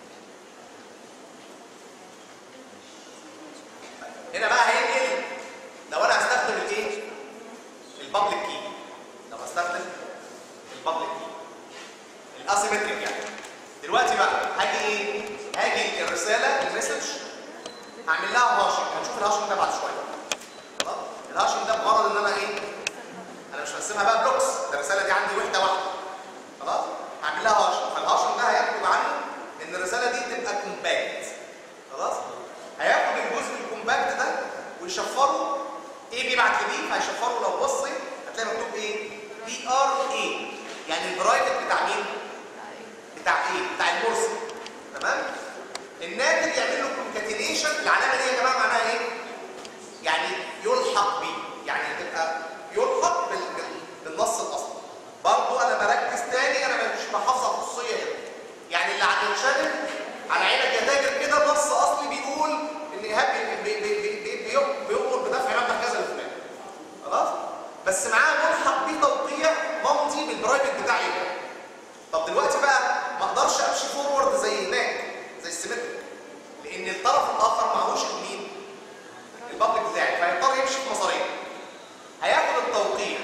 هنا بقى هينقل لو انا هستخدم الايه البابليك كي لو هستخدم البابليك كي الاسيمتريك يعني دلوقتي بقى هاجي ايه هاجي الرساله المسج هعمل لها هاشنج هنشوف الهاشنج ده بعد شويه خلاص الهاشنج ده بغرض ان انا ايه انا مش هقسمها بقى بلوكس ده الرساله دي عندي وحده واحده خلاص هعمل لها هاشنج فالهاشنج ده هيكتب عنه ان الرساله دي تبقى كومباكت خلاص هياخد الجزء الكومباكت ده ويشفره ايه بيبعت لبي فهيشفره لو بصي هتلاقي مكتوب ايه بي ار اي يعني البرايفت بتاع مين بتاع ايه بتاع المرسل تمام الناتج يعمل له كونكاتينيشن العلامه دي يا جماعه معناها ايه يعني يلحق بيه يعني تبقى يلحق بال... بال... بالنص الاصلي برضو انا بركز تاني انا مش بحافظ على الخصوصيه هنا يعني اللي على الشانل على عينك يا تاجر كده نص اصلي بيقول ان ايهاب بي- بي- بي- بي- بي- بي- بيؤمر بدفع مبلغ كذا لفلان خلاص بس معاه ملحق بيه توقيع ممضي بالبرايفت بتاعي ده طب دلوقتي بقى ما اقدرش امشي فورورد زي هناك زي السيمتريك لان الطرف الاخر معهوش مين البابليك بتاعي فهيضطر يمشي في مسارين هياخد التوقيع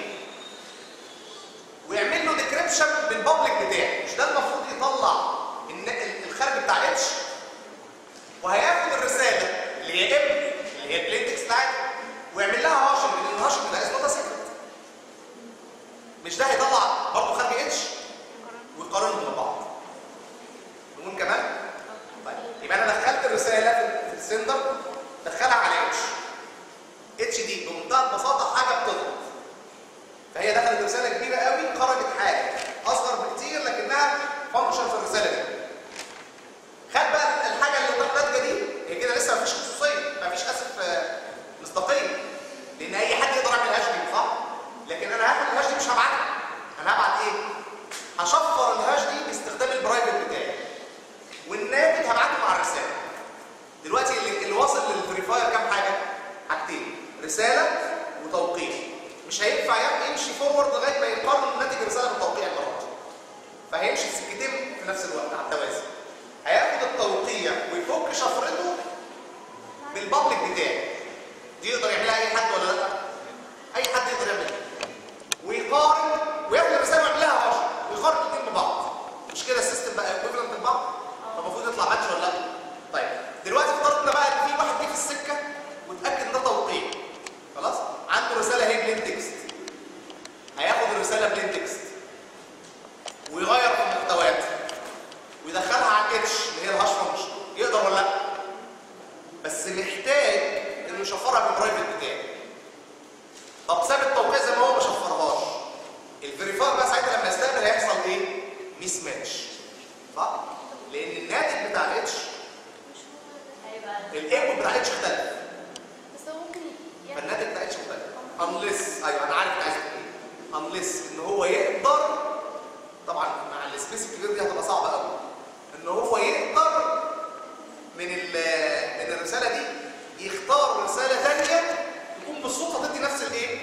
ويعمل له ديكريبشن بالبابليك بتاعي مش ده المفروض يطلع الن- الخارج بتاع اتش وهياخد الرساله اللي هي ام اللي هي البليتكس بتاعتي ويعمل لها هاشنج لان الهاشنج ده اسمه سيكريت مش ده هيطلع برضه خارج اتش ويقارنهم ببعض نقول كمان طيب يبقى انا دخلت الرساله في- في السندر دخلها على اتش اتش دي بمنتهى البساطه حاجه بتضغط فهي دخلت رساله كبيره قوي خرجت حاجه اصغر بكتير لكنها فانكشن في الرساله دي خد بقى الحاجه اللي ناتجه دي هي كده لسه مفيش خصوصيه مفيش اسف آه، مصداقيه لان اي حد يقدر يعمل هاش دي صح لكن انا هاخد الهاش دي مش هبعتها انا هبعت ايه هشفر الهاش دي باستخدام البرايفت بتاعي والناتج هبعته مع الرساله دلوقتي اللي, اللي واصل للفريفاير كام حاجه حاجتين رساله وتوقيع مش هينفع يم- يمشي فورورد لغايه ما يقارن ناتج الرساله بالتوقيع المره دي فهيمشي السكتين في نفس الوقت على التوازي هياخد التوقيع ويفك شفرته بالبابليك بتاعي دي يقدر يعملها اي حد ولا لا اي حد يقدر يعملها ويقارن وياخد الرساله ويعمل لها هاشم ويقارن الاثنين ببعض مش كده السيستم بقى ايكويفالنت لبعض فالمفروض يطلع ماتش ولا لا طيب دلوقتي افترضنا بقى ان في واحد جه في السكه واتاكد ان ده توقيع خلاص عنده رساله هي بلين تكست هياخد الرساله بلين تكست ويغير في المحتويات ويدخلها على الاتش اللي هي الهاش فانكشن يقدر ولا لا بس محتاج انه يشفرها بالبرايفت بتاعي طب ساب التوقيع زي ما هو ما شفرهاش الفيريفاير بقى ساعتها لما يستقبل هيحصل ايه ميس ماتش صح لان الناتج بتاع الاتش هيبقى الايكو بتاع الاتش اختلف بس هو ممكن يعمل فالناتج بتاع الاتش مختلف unless ايوه انا عارف انت عايز تقول ايه unless ان هو يقدر طبعا مع السبيس الكبير دي هتبقى صعبه قوي ان هو يقدر من ال- من الرساله دي يختار رساله ثانيه تكون بالصدفه تدي نفس الايه؟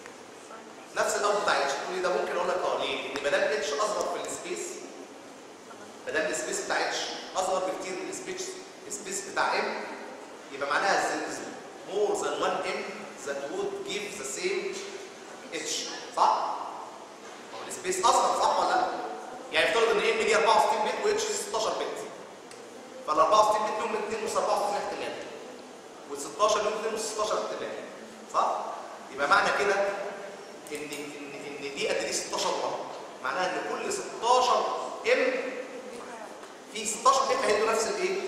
نفس الاول بتاع اتش تقول لي ده ممكن اقول لك اه ليه؟ لان ما دام اتش اصغر في السبيس ما دام السبيس بتاع اتش اصغر بكتير من السبيس السبيس بتاع ام يبقى معناها more than one m that would give the same h صح؟ هو السبيس اصغر صح ولا لا؟ يعني افترض ان ام دي 64 بت و اتش 16 بت فال 64 بت لهم 2 نص 64 احتمال وال 16 لهم 2 نص 16 احتمال صح؟ يبقى معنى كده ان ان ان دي قد دي 16 مره معناها ان كل 16 ام في 16 ام هيدوا نفس الايه؟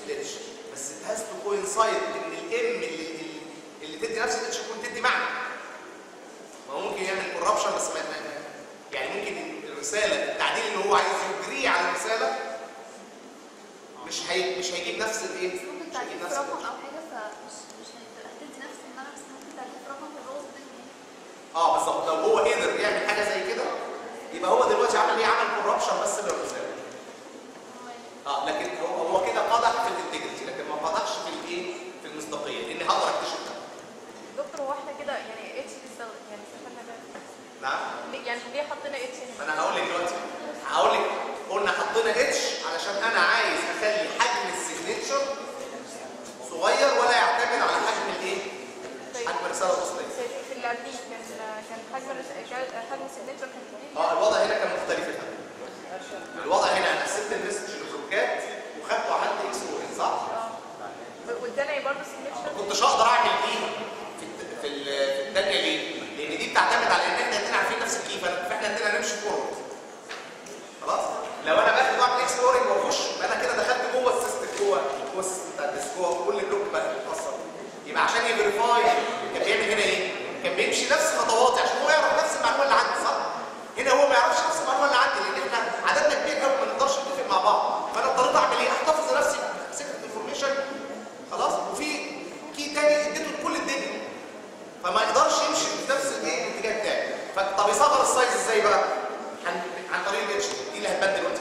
الاتش بس it has to coincide ان الام اللي, اللي, اللي تدي نفس الاتش تكون تدي معنى ما هو ممكن يعمل كوربشن بس ما ما- يعني ممكن الرساله التعديل اللي هو عايز يجريه على الرساله مش هي مش هيجيب نفس الايه؟ بس ممكن مش تعديل هيجيب في نفس رقم الاتش. او حاجه فمش مش هت- هتدي نفس المعنى بس ممكن تعديل في رقم في الروز الدنيا اه بالظبط لو هو قدر يعمل حاجه زي كده يبقى هو دلوقتي عمل ايه؟ عمل كوربشن بس للرساله اه لكن هو هو كده قدح في الانتجريتي لكن ما قدحش في الايه؟ في المصداقيه لان هقدر اكتشف ده دكتور هو احنا كده يعني اتش بيستخدم يعني استفدنا بقى نعم ليه- يعني ليه حطينا اتش ما هنا؟ انا هقول لك دلوقتي هقول لك قلنا حطينا اتش علشان انا عايز اخلي حجم السيجنتشر صغير ولا يعتمد على حجم الايه؟ طيب حجم الرساله الاصليه في- في اللي قبليه كان كان حجم الرس- كان حجم السيجنتشر كان كبير اه الوضع هنا كان مختلف تماما الوضع هنا انا قسمت المسج لبلوكات وخدته عملت اكس وين صح؟ اه وادانا برضه ما سيجنتشر كنتش اقدر اعمل دي في الت- في ال- في الثانيه ليه؟ لان دي بتعتمد على ان احنا الاثنين عارفين نفس الكي فأنا- فاحنا الاثنين هنمشي فورورد خلاص؟ لو انا باخد واعمل اكسبلورنج واخش يبقى انا كده دخلت جوه السيستم جوه جوه السيستم بتاع الديسك جوه كل بلوك بقى متاثر يبقى عشان يفيريفاي كان بيعمل هنا ايه؟ كان بيمشي نفس خطواتي عشان هو يعرف نفس المعلومه اللي عندي صح؟ هنا هو ما يعرفش نفس المعلومه اللي عندي لان احنا عددنا كبير قوي ما نقدرش نتفق مع بعض فانا اضطريت اعمل ايه؟ احتفظ لنفسي سيكرت انفورميشن خلاص وفي كي تاني اديته لكل الدنيا فما يقدرش يمشي في نفس الايه الاتجاه بتاعي ف- طب يصغر السايز ازاي بقى؟ عن عن طريق الاتش دي اللي هتبان دلوقتي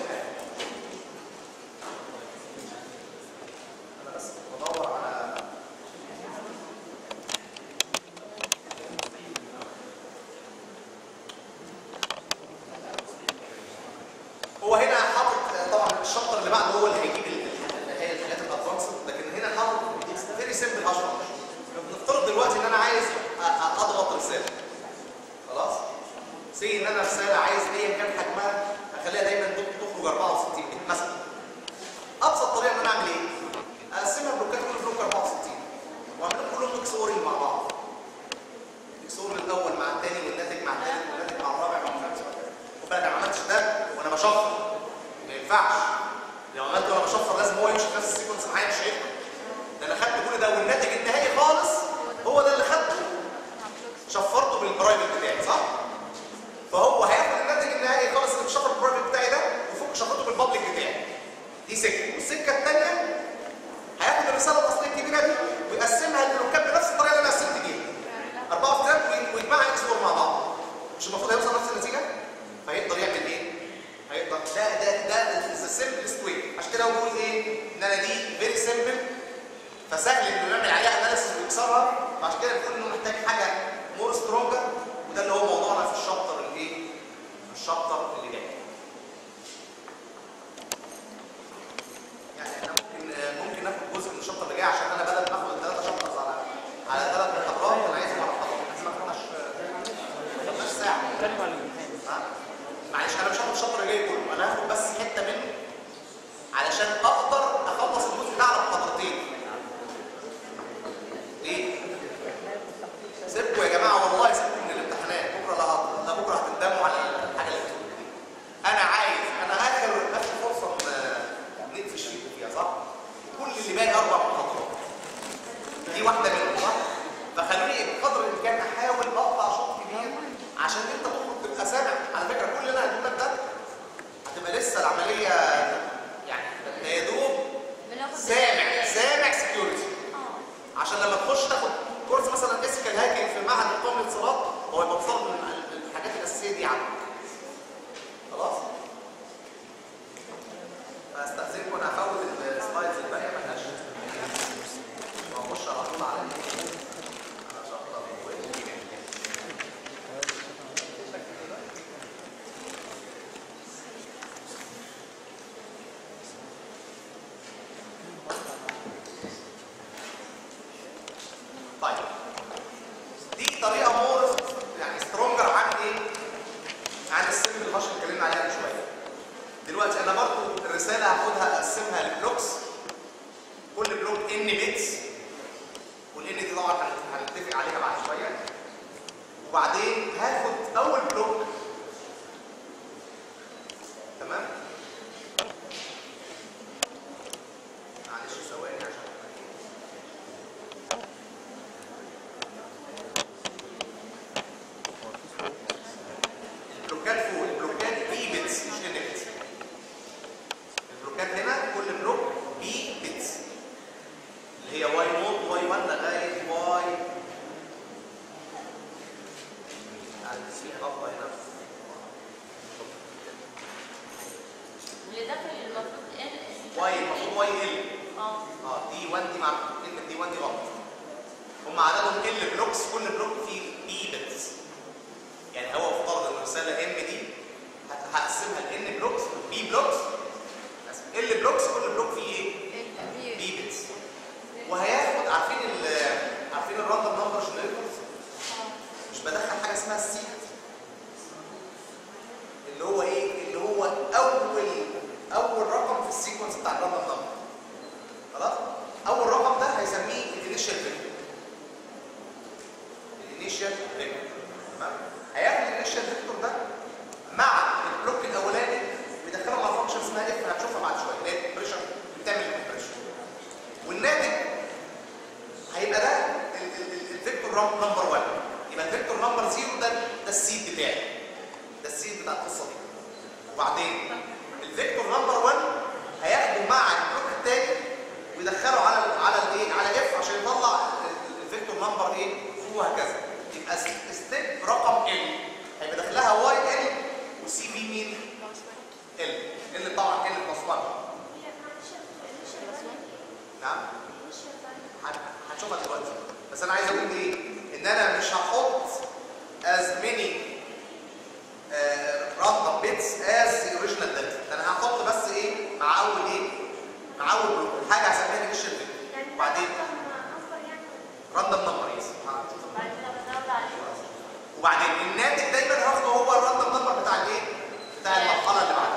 انا بس بدور على هو هنا حاطط طبعا الشابتر اللي بعده هو اللي هيجيب ال- اللي هي الحاجات الادفانسد لكن هنا حاطط فيري سيمبل اشرح نفترض دلوقتي ان انا عايز أ- أ- اضغط رساله خلاص سي ان انا رساله عايز ايا كان حجمها اخليها دايما تخرج 64 بت مثلا ابسط طريقه ان انا اعمل ايه؟ اقسمها بلوكات كل بلوك 64 واعملهم كلهم اكسورنج مع بعض اكسور الاول مع الثاني والناتج مع الثالث والناتج مع الرابع مع الخامس وهكذا خد بالك انا ما عملتش ده وانا بشفر ما ينفعش لو عملت وانا بشفر لازم هو يمشي في نفس السيكونس معايا مش هينفع ده انا خدت كل ده والناتج النهائي خالص هو ده اللي خدته شفرته بالبرايفت بتاعي صح؟ فهو هياخد الناتج النهائي خالص اللي بشفر البرايفت بتاعي ده وفوق شفرته بالبابليك بتاعي دي سكه والسكه الثانيه هياخد الرساله الاصليه الكبيره دي ويقسمها للركاب بنفس الطريقه اللي انا قسمت بيها أربعة في ثلاث ويجمعها اكسبور مع بعض مش المفروض هيوصل نفس النتيجة؟ هيقدر يعمل ايه؟ هيقدر ده ده ده ذا سمبلست واي عشان كده هو بيقول ايه؟ ان انا دي فيري سمبل فسهل انه نعمل عليها اناليسيس ويكسرها فعشان كده بنقول انه محتاج حاجة مور سترونجر وده اللي هو موضوعنا في الشابتر الايه؟ في الشابتر اللي جاي. يعني احنا ممكن ممكن ناخد جزء من الشابتر اللي جاي عشان انا بدل ما اخد الثلاثة شابترز على على ثلاث محاضرات انا عايز محاضرات لازم ما اخدهاش ما اخدهاش ساعة. بتكلم عن الامتحان ها؟ معلش انا مش هاخد الشابتر اللي جاي كله انا هاخد بس حته منه علشان اقدر اخلص الجزء ده على محاضرتين ليه؟ سيبكم يا جماعه والله سيبكم من الامتحانات بكره لا هت- لا بكره هتندموا على الحاجه اللي بتقولوا دي انا عايز انا اخر اخر فرصه ن- نقفش فيكم فيها صح؟ كل اللي باقي اربع محاضرات دي واحده منهم صح؟ فخلوني بقدر الامكان احاول اقطع شوط كبير عشان انت تخرج تبقى سامع على فكره كل اللي انا هقوله لك ده هتبقى لسه العمليه يعني انت يا دوب بناخد سامع سامع سكيورتي اه عشان لما تخش تاخد كورس مثلا اسكال هاكينج في معهد القومي للاتصالات هو يبقى مصاب من الحاجات الاساسيه دي عندك خلاص فاستاذنكم انا هفوت السلايدز الباقيه ما لهاش واخش على طول على على شابتر طيب دي طريقه مور واي المفروض واي ال اه اه دي 1 دي مع كلمه دي 1 دي غلط هم عددهم ال بلوكس كل بلوك فيه بي بتس يعني هو افترض ان الرساله ام دي هت- هقسمها لان بلوكس بي بلوكس ال بلوكس كل بلوك فيه ايه؟ بي بتس وهياخد عارفين ال عارفين الراندوم نمبر جنريتورز مش بدخل حاجه اسمها السيد اللي هو ايه اللي هو اول اول رقم في السيكونس بتاع الراندوم نمبر خلاص اول رقم ده هيسميه الانيشال فيكتور الانيشال فيكتور تمام هياخد الانيشال فيكتور ده مع البلوك الاولاني ويدخله مع فانكشن اسمها اف هتشوفها بعد شويه اللي هي الكومبريشن بتعمل الكومبريشن والناتج هيبقى ده ال- ال- ال- الفيكتور نمبر 1 يبقى الفيكتور نمبر 0 ده ده السيد بتاعي ده السيد بتاع القصه دي وبعدين الفيكتور نمبر 1 هياخده مع البلوك الثاني ويدخله على ال على الايه على اف عشان يطلع ال- الفيكتور نمبر ايه وهكذا يبقى ستيب رقم ال هيبقى داخلها واي ال وسي في مين ال ال طبعا ال بلس 1 نعم هن- هنشوفها دلوقتي بس انا عايز اقول ايه ان انا مش هحط as many uh, random bits as the original data ده انا هحط بس ايه مع اول ايه مع اول بلوك حاجه هسميها initial bit وبعدين random number يس بعد كده بنزود عليه وبعدين الناتج دايما هاخده هو الراندوم نمبر بتاع الايه بتاع المرحله اللي بعدها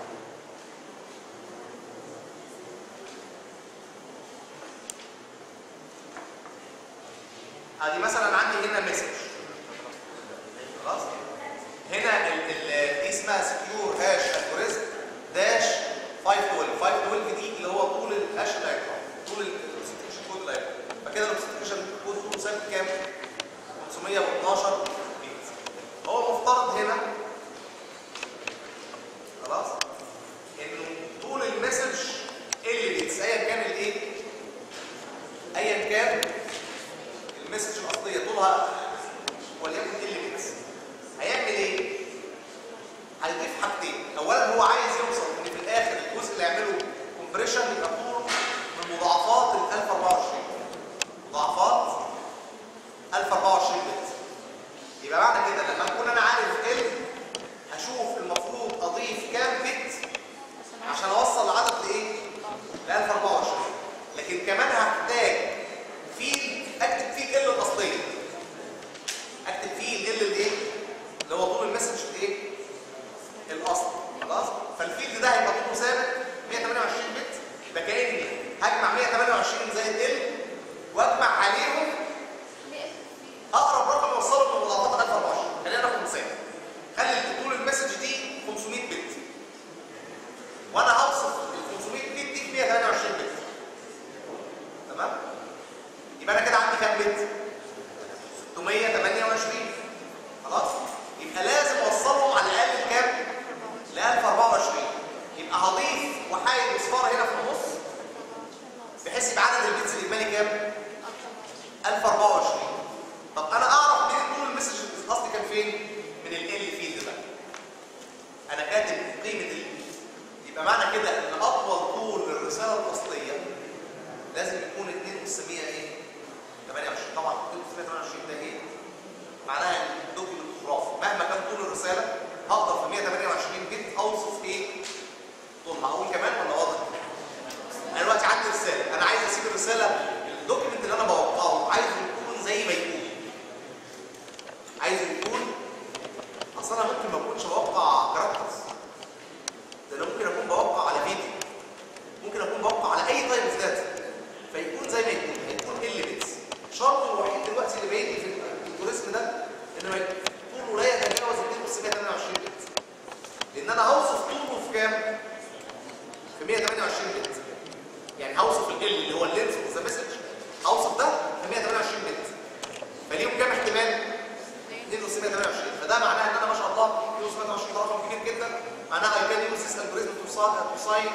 ادي مثلا عندي هنا مسج خلاص هنا ال ال دي اسمها سكيور هاش الجوريزم داش 512 512 دي اللي هو طول الهاش اللي هيطلع طول الاوبستيكيشن كود اللي هيطلع فكده الاوبستيكيشن كود طوله ثابت كام 512 بيت هو مفترض هنا خلاص انه طول المسج اللي بيتس ايا كان الايه ايا كان المسج الاصليه طولها وليكن ال بيتس هيعمل ايه هيضيف حاجتين اولا هو عايز يوصل ان في الاخر الجزء اللي يعمله كومبريشن يبقى طول من مضاعفات ال 1024 مضاعفات 1024 بت يبقى معنى كده لما اكون انا عارف ال هشوف المفروض اضيف كام بت عشان اوصل العدد لايه؟ ل 1024 لكن كمان هحتاج فيل اكتب فيه ال الاصليه اكتب فيه ال الايه؟ اللي هو طول المسج الايه؟ الاصلي خلاص؟ فالفيلد ده هيبقى طوله ثابت 128 بت يبقى كاني هجمع 128 زائد ال واجمع عليهم اقرب رقم يوصله من مضاعفات 1024 خلينا ناخد مثال خلي طول المسج دي 500 بت وانا هوصف ال 500 بت دي ب 128 بت تمام يبقى انا كده عندي كام بت 628 خلاص يبقى لازم اوصلهم على الاقل لكام ل 1024 يبقى هضيف وحايد اصفار هنا في النص بحيث يبقى عدد البيتس الاجمالي كام 1024 طب انا اعرف منين طول المسج الاصلي كان فين من ال فيلد بقى انا كاتب قيمه ال يبقى معنى كده ان اطول طول للرساله الاصليه لازم يكون 2 اس 100 ايه 28 طبعا 2 اس 128 ده ايه معناها ان الدوكيمنت خرافي مهما كان طول الرساله هقدر في 128 بت اوصف ايه طولها اقول كمان ولا واضح انا دلوقتي عندي رساله انا عايز اسيب الرساله الدوكيمنت اللي انا بوقعه عايزه يكون زي ما يكون عايزه يكون اصل انا ممكن ما اكونش بوقع كاركترز ده انا ممكن اكون بوقع على فيديو ممكن اكون بوقع على اي تايب اوف داتا فيكون زي ما يكون هيكون ال بيتس الشرط الوحيد دلوقتي اللي باين لي في الالجوريزم ده ان ما يكون طوله لا يتجاوز 2 اس 128 بت لان انا هوصف طوله في كام؟ في 128 بت يعني هوصف ال اللي هو اللينس اوف ذا مسج هوصف ده في 128 بت فليهم كام احتمال؟ 2 اس 128 فده معناه ان انا ما شاء الله 2 اس 128 ده رقم كبير جدا معناها اي كان يوز ذيس الجوريزم تو ساين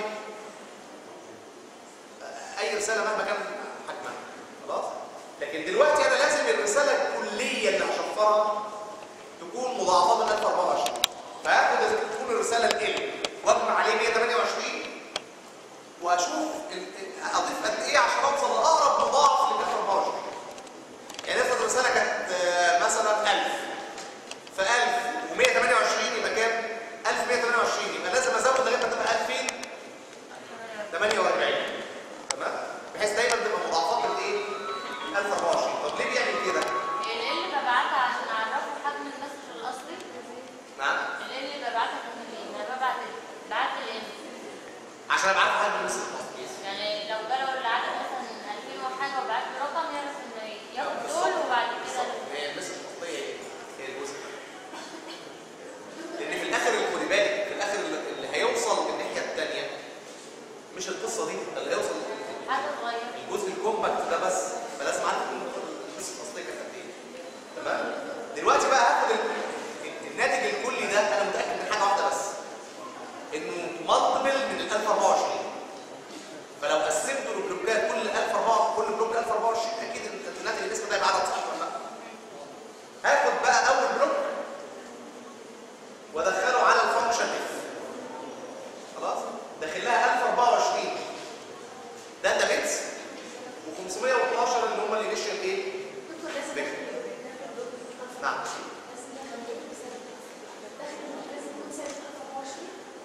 اي رساله مهما كان حجمها خلاص لكن دلوقتي انا لازم الرساله الكليه اللي هشفرها تكون مضاعفات ال 1024 فهاخد تكون الرساله ال واجمع عليه 128 واشوف ال- ال- اضيف قد ايه عشان اوصل لاقرب مضاعف لل 1024 يعني افرض الرساله كانت آه، مثلا 1000 ف 1128 يبقى كام 1128 يبقى لازم ازود لغايه ما تبقى 2048 تمام بحيث دايما تبقى مضاعفات الايه 1024 طب ليه بيعمل كده ال اللي ببعتها عشان اعرفه حجم المسج الاصلي نعم ال اللي ببعتها عشان ايه؟ انا ببعت بعت ال عشان ابقى عارف حجم المسج يعني لو جاله العدد مثلا 2000 وحاجه وبعت له رقم يعرف انه ياخد دول وبعد كده هي المسج الاصليه ايه؟ هي الجزء لان في الاخر خدي بالك في الاخر اللي هيوصل الناحيه الثانيه مش القصه دي اللي هيوصل حاجه صغيره الجزء الكومباكت ده بس فلازم اعرف المسج الاصليه كانت قد ايه تمام دلوقتي بقى هاخد ال- الناتج الكلي ده انا متاكد من حاجه واحده بس انه مالتيبل من ال 1024 فلو قسمت البلوكات كل 1024 كل بلوك 1024 اكيد الناتج الاسم ده يبقى عدد صح ولا لا هاخد بقى اول بلوك وادخله على الفانكشن اف خلاص داخل لها 1024 داتا بيتس و512 اللي هم الانيشال ايه دكتور لازم فكرة. داخل نعم لازم يكون سنة 24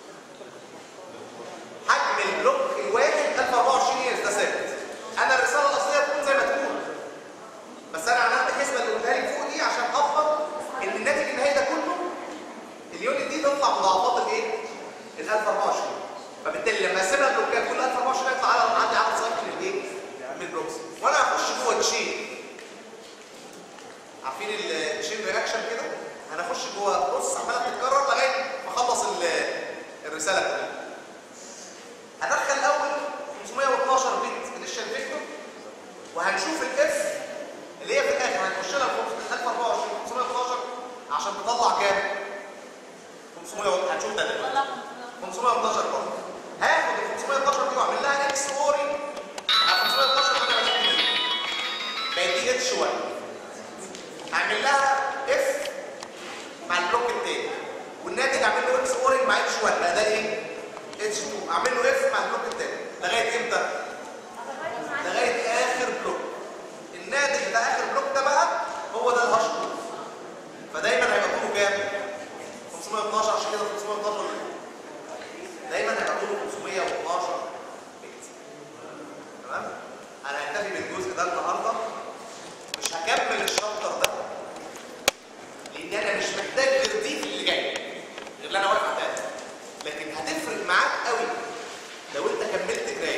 حجم البلوك الواحد 1024 ينز ده ثابت انا الرساله الاصليه تكون زي ما تكون بس انا عملت الحسبه اللي قلتها لك فوق دي عشان اضمن ان الناتج النهائي ده كله اليونت دي تطلع مضاعفات الايه؟ ال 1024 فبالتالي لما اقسمها بلوكات كل 1024 هيطلع على عندي عدد صغير من الايه؟ من البلوكس وانا هخش جوه تشين عارفين التشين رياكشن كده؟ هنخش جوه بروسس عماله بتتكرر لغايه ما اخلص ال- الرساله كلها هدخل اول 512 بت للشان فيكتور وهنشوف الاف اللي هي في الاخر هنخش لها في 1024 512 عشان تطلع كام 500 هنشوف ده دلوقتي طلع 512 برضه هاخد ال 512 دي واعمل لها اكس اوري على 512 انا بجيب دي بقت دي اتش 1 هعمل لها اف مع البلوك التاني والناتج اعمل له اكس اورنج مع اتش 1 بقى ده ايه؟ اتش 2 اعمل له اف مع البلوك التاني لغايه امتى؟ لغايه اخر بلوك الناتج بتاع اخر بلوك ده بقى هو ده الهاش كود فدايما هيبقى طوله كام؟ 512 عشان كده 512 دايما هيبقى طوله 512 بت تمام؟ انا هكتفي بالجزء ده النهارده مش هكمل الشابتر ده لان انا مش محتاج غير دي في اللي جاي غير اللي انا واقف عليها لكن هتفرق معاك قوي لو انت كملت قرايه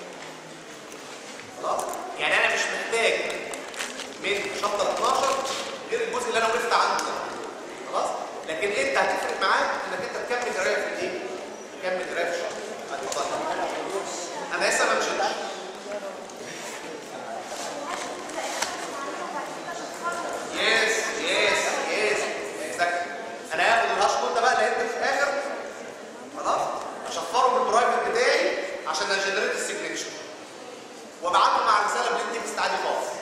خلاص يعني انا مش محتاج من شابتر 12 غير الجزء اللي انا وقفت عنده ده خلاص لكن انت هتفرق معاك انك انت تكمل قرايه في الايه تكمل قرايه في الشابتر اتفضل انا لسه ما مشيتش يس يس يس اكزاكتلي انا هاخد الهاش كود ده بقى اللي هيكتب في الاخر خلاص اشفره بالبرايفت بتاعي عشان اجنريت السيجنتشر وابعته مع رساله بالتكست عادي خالص